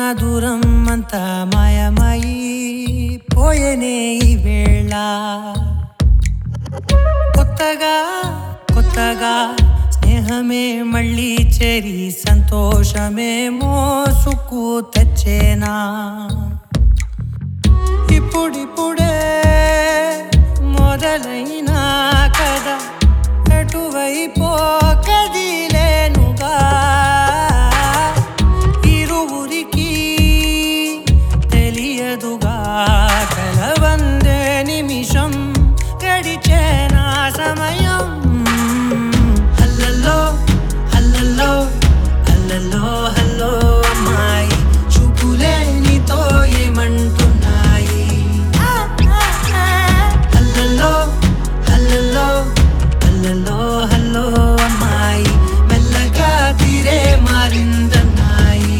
దూరం అంతా మాయమయి పోయేనే ఈ వేళ కొత్తగా కొత్తగా స్నేహమే మళ్ళీ చేరి సంతోషమే మోసుకు తెచ్చేనా ఇప్పుడిప్పుడే మొదలైన కదా ఎటువైపో కదిలేనుగా ఇరువురికి తెలియదుగా కలవందే నిమిషం గడిచేనా సమయం హల్లల్లో హల్లల్లో హల్లల్లో హల్లో అమ్మాయి చూపులే నీతో ఏమంటున్నాయి హల్లల్లో హల్లల్లో హల్లల్లో హల్లో అమ్మాయి మెల్లగా తీరే మారిందన్నాయి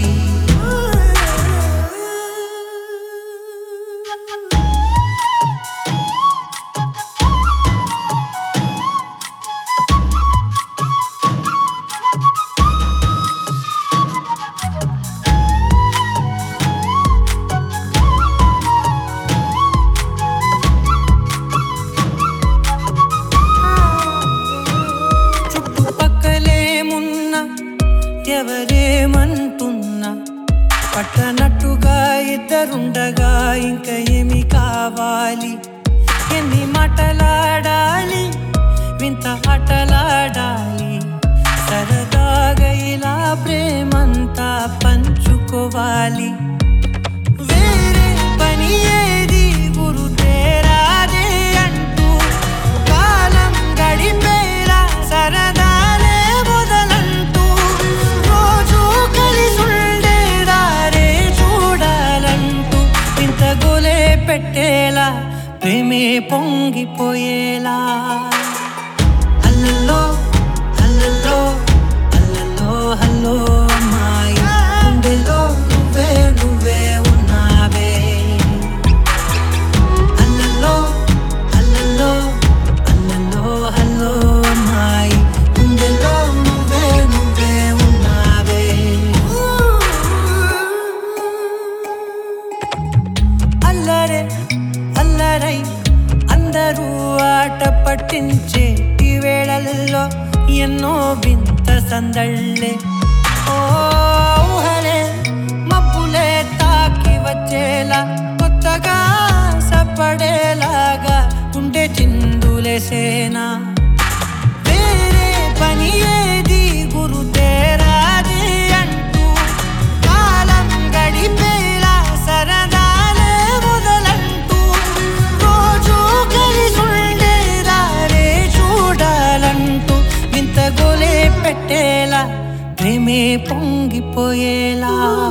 చుట్టుపక్కలేమున్నా ఎవరేమంటున్నా పట్టనట్టుగా ఇద్దరుండగా ఇంకా ఏమి కావాలి ఎన్ని మాటలాడాలి వింత ఆటలాడాలి సరదాగా ఇలా ప్రేమంతా పంచుకోవాలి వేరే పని ఏది గురుతేరాదే అంటూ కాలం గడిపేలా సరదాలే మొదలంటూ రోజు కలిసుండేదారే చూడాలంటూ ఇంత గోలే పెట్టేలా ప్రేమే పొంగిపోయేలా అల్లల్లో అల్లల్లో అల్లల్లో హల్లో అమ్మాయి గుండెలో నువ్వే నువ్వే ఉన్నావే అల్లల్లో అల్లల్లో అల్లల్లో హల్లో అమ్మాయి గుండెలో నువ్వే నువ్వే ఉన్నావే అల్లరే అల్లరై అందరూ ఆట పట్టించే ఈ వేళల్లో ఎన్నో వింత సందళ్ళే ఓ ఊహలే మబ్బులే తాకి వచ్చేలా కొత్తగా సప్పడేలాగా ఉండే చిందులేసేనా వేరే పని ఏది గురుతేరాది అంటూ కాలం గడిపేలా సరదాలే మొదలంటూ రోజు కలిసుండేదారే చూడాలంటూ వింత గోలే పెట్టేలా ప్రేమే పొంగిపోయేలా